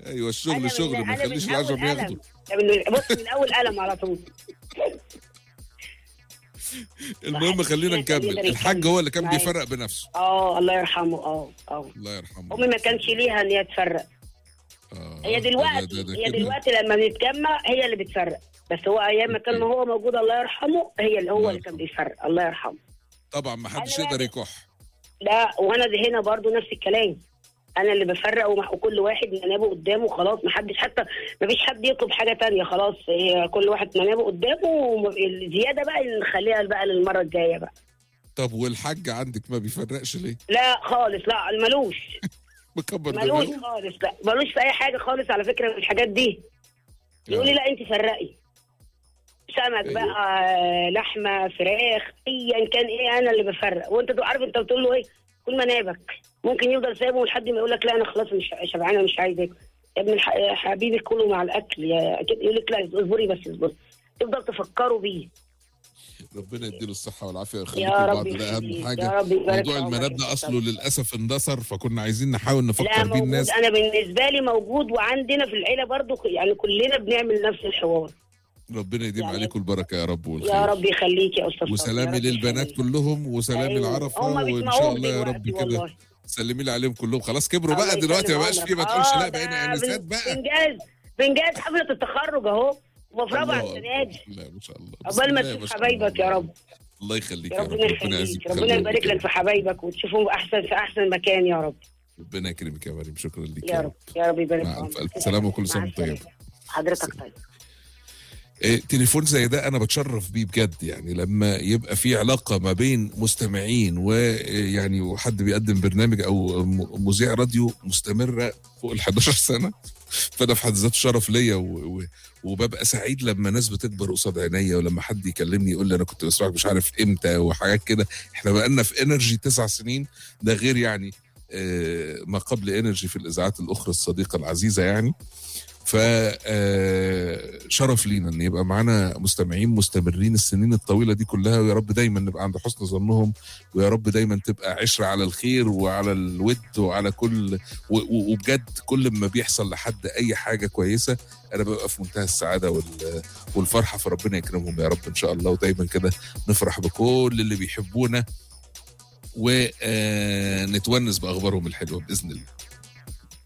ايوه الشغل أنا شغل من- ما أنا يخليش من أول العشم ياخده قلم. من- بص من اول قلم على طول المهم خلينا كده كان نكمل يقدر الحاج يكمل هو اللي كان معايا. بيفرق بنفسه اه الله يرحمه اه اه الله يرحمه امي ما كانش ليها ان هي تفرق آه، هي ده- دلوقتي ده- ده هي كده. دلوقتي لما بنتجمع هي اللي بتفرق بس هو ايام ما كان هو موجود الله يرحمه هي اللي هو الله اللي كان بيفرق الله يرحمه طبعا ما حدش أنا يقدر بقى- يكح لا وانا ده هنا برضو نفس الكلام انا اللي بفرق ومح- وكل واحد منابه قدامه خلاص ما حدش حتى ما فيش حد يطلب حاجه تانية خلاص هي كل واحد منابه قدامه والزياده بقى اللي نخليها بقى للمره الجايه بقى طب والحاج عندك ما بيفرقش ليه؟ لا خالص لا ملوش مكبر ملوش دماغه خالص لا ملوش في اي حاجه خالص على فكره من الحاجات دي يقول لي لا انت فرقي سمك أيوة. بقى لحمه فراخ ايا كان ايه انا اللي بفرق وانت تبقى عارف انت بتقول له ايه كل منابك ممكن يفضل سايبه لحد ما يقول لك لا انا خلاص مش شبعانه مش عايز اكل يا ابن الح... يا حبيبي كله مع الاكل يا أكيد يقول لك لا اصبري بس اصبري تفضل تفكروا بيه ربنا يديله الصحة والعافية يا ويخليكم رب بعض ده أهم يخليك، حاجة يا رب يبارك موضوع في المناب عمرك. ده أصله للأسف اندثر فكنا عايزين نحاول لا نفكر بيه موجود الناس انا بالنسبه لي موجود وعندنا في العيله برضو يعني كلنا بنعمل نفس الحوار ربنا يديم يعني- عليكم البركة يا رب والخير يا رب يخليك يا استاذ وسلامي فاطمة، يا رب للبنات يخليك. كلهم وسلامي أيوة. العرفة هم وإن شاء بيسمعوك الله يا دلوقتي رب كده والله. سلمي لي عليهم كلهم خلاص كبروا الله بقى دلوقتي ما يسلم بقاش عمرك. فيه ما تقولش آه، لا ده بقينا انسات بقى بنجاز بنجاز حفله التخرج اهو وفي رابعه الله السنه دي أكبر. لا ما شاء الله بسم عقبال ما الله تشوف شاء حبايبك الله. يا رب الله يخليك يا يا رب ربنا ربنا يعزك يخليك ربنا يبارك لك في حبايبك وتشوفهم احسن في احسن مكان يا رب ربنا يكرمك يا مريم شكرا ليك يا رب يا رب يبارك في مع عمرك. ألف سلامة وكل سنة مع وأنت طيب. السلامة. حضرتك طيب إيه، تليفون زي ده انا بتشرف بيه بجد يعني لما يبقى في علاقه ما بين مستمعين ويعني وحد بيقدم برنامج او م- مذيع راديو مستمره فوق ال 11 سنه فده في حد ذاته شرف ليا و- و- وببقى سعيد لما ناس بتكبر قصاد عينيا ولما حد يكلمني يقول لي انا كنت بسمعك مش عارف امتى وحاجات كده احنا بقالنا في انرجي تسع سنين ده غير يعني آه، ما قبل انرجي في الاذاعات الاخرى الصديقه العزيزه يعني فشرف لينا ان يبقى معانا مستمعين مستمرين السنين الطويله دي كلها ويا رب دايما نبقى عند حسن ظنهم ويا رب دايما تبقى عشره على الخير وعلى الود وعلى كل و- و- وبجد كل ما بيحصل لحد اي حاجه كويسه انا ببقى في منتهى السعاده وال- والفرحه فربنا يكرمهم يا رب ان شاء الله ودايما كده نفرح بكل اللي بيحبونا ونتونس باخبارهم الحلوه باذن الله